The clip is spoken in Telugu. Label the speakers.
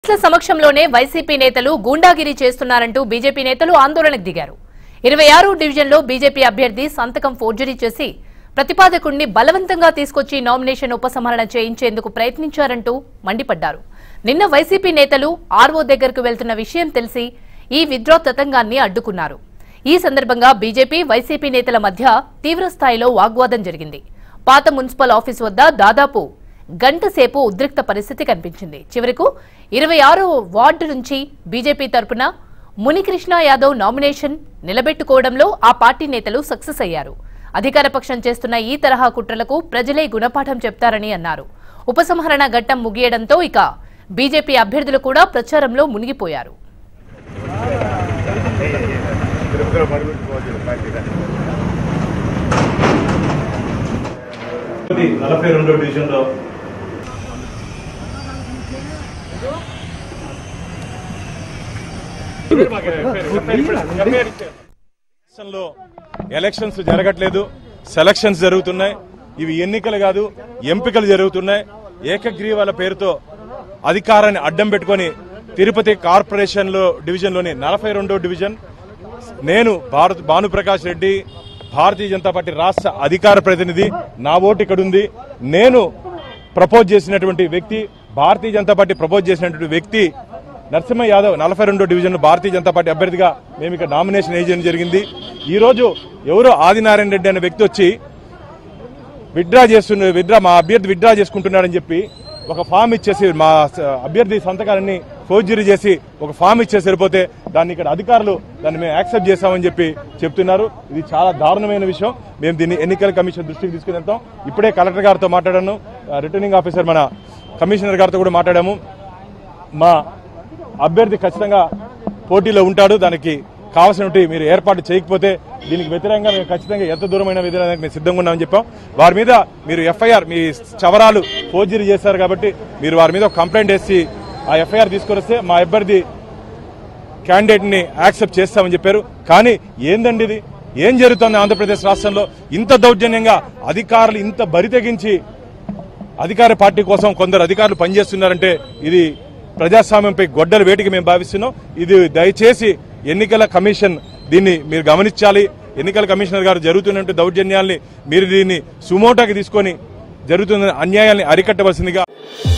Speaker 1: పోలీసుల సమక్షంలోనే వైసీపీ నేతలు గూండాగిరి చేస్తున్నారంటూ బీజేపీ నేతలు ఆందోళనకు దిగారు ఇరవై ఆరు డివిజన్లో బీజేపీ అభ్యర్థి సంతకం ఫోర్జరీ చేసి ప్రతిపాదకుణ్ణి బలవంతంగా తీసుకొచ్చి నామినేషన్ ఉపసంహరణ చేయించేందుకు ప్రయత్నించారంటూ మండిపడ్డారు నిన్న వైసీపీ నేతలు ఆర్వో దగ్గరకు వెళ్తున్న విషయం తెలిసి ఈ విద్రో తతంగాన్ని అడ్డుకున్నారు ఈ సందర్భంగా బీజేపీ వైసీపీ నేతల మధ్య తీవ్ర స్థాయిలో వాగ్వాదం జరిగింది పాత మున్సిపల్ ఆఫీస్ వద్ద దాదాపు గంట సేపు ఉద్రిక్త పరిస్థితి కనిపించింది చివరకు ఇరవై ఆరో వార్డు నుంచి బీజేపీ తరపున మునికృష్ణ యాదవ్ నామినేషన్ నిలబెట్టుకోవడంలో ఆ పార్టీ నేతలు సక్సెస్ అయ్యారు అధికార పక్షం చేస్తున్న ఈ తరహా కుట్రలకు ప్రజలే గుణపాఠం చెప్తారని అన్నారు ఉపసంహరణ ఘట్టం ముగియడంతో ఇక బీజేపీ అభ్యర్థులు కూడా ప్రచారంలో మునిగిపోయారు
Speaker 2: తిరుపతిలో మరుగుతుపోవచ్చు ఫ్యాక్టరీ
Speaker 3: తిరుపతి నలభై రెండో డివిజన్లో ఎలక్షన్లో ఎలక్షన్స్ జరగట్లేదు సెలక్షన్స్ జరుగుతున్నాయి ఇవి ఎన్నికలు కాదు ఎంపికలు జరుగుతున్నాయి ఏకగ్రీవాల పేరుతో అధికారాన్ని అడ్డం పెట్టుకొని తిరుపతి కార్పొరేషన్ లో డివిజన్ లోని నలభై రెండో డివిజన్ నేను భారత్ భానుప్రకాష్ రెడ్డి భారతీయ జనతా పార్టీ రాష్ట్ర అధికార ప్రతినిధి నా ఓటు ఇక్కడ ఉంది నేను ప్రపోజ్ చేసినటువంటి వ్యక్తి భారతీయ జనతా పార్టీ ప్రపోజ్ చేసినటువంటి వ్యక్తి నరసింహ యాదవ్ నలభై రెండో డివిజన్ భారతీయ జనతా పార్టీ అభ్యర్థిగా మేము ఇక్కడ నామినేషన్ వేయడం జరిగింది ఈ రోజు ఎవరో ఆదినారాయణ రెడ్డి అనే వ్యక్తి వచ్చి విత్డ్రా చేస్తున్న విత్డ్రా మా అభ్యర్థి విత్డ్రా చేసుకుంటున్నాడని చెప్పి ఒక ఫామ్ ఇచ్చేసి మా స- అభ్యర్థి సంతకాలన్నీ ఫోర్జరీ చేసి ఒక ఫామ్ ఇచ్చేసి సరిపోతే దాన్ని ఇక్కడ అధికారులు దాన్ని మేము యాక్సెప్ట్ చేశామని చెప్పి చెప్తున్నారు ఇది చాలా దారుణమైన విషయం మేము దీన్ని ఎన్నికల కమిషన్ దృష్టికి తీసుకుని వెళ్తాం ఇప్పుడే కలెక్టర్ గారితో మాట్లాడాను ఆ, రిటర్నింగ్ ఆఫీసర్ మన కమిషనర్ గారితో కూడా మాట్లాడాము మా అభ్యర్థి ఖచ్చితంగా పోటీలో ఉంటాడు దానికి కావాల్సినటువంటి మీరు ఏర్పాటు చేయకపోతే దీనికి వ్యతిరేకంగా మేము ఖచ్చితంగా ఎంత దూరమైన వ్యతిరేకంగా మేము సిద్ధంగా ఉన్నామని చెప్పాం వారి మీద మీరు ఎఫ్ఐఆర్ మీ చవరాలు ఫోర్జరీ చేశారు కాబట్టి మీరు వారి మీద ఒక కంప్లైంట్ వేసి ఆ ఎఫ్ఐఆర్ తీసుకొస్తే మా అభ్యర్థి క్యాండిడేట్ ని యాక్సెప్ట్ చేస్తామని చెప్పారు కానీ ఏందండి ఇది ఏం జరుగుతుంది ఆంధ్రప్రదేశ్ రాష్ట్రంలో ఇంత దౌర్జన్యంగా అధికారులు ఇంత బరి తెగించి అధికార పార్టీ కోసం కొందరు అధికారులు పనిచేస్తున్నారంటే ఇది ప్రజాస్వామ్యంపై గొడ్డల వేటికి మేము భావిస్తున్నాం ఇది దయచేసి ఎన్నికల కమిషన్ దీన్ని మీరు గమనించాలి ఎన్నికల కమిషనర్ గారు జరుగుతున్నటువంటి దౌర్జన్యాల్ని మీరు దీన్ని సుమోటోకి తీసుకొని జరుగుతున్న అన్యాయాల్ని అరికట్టవలసిందిగా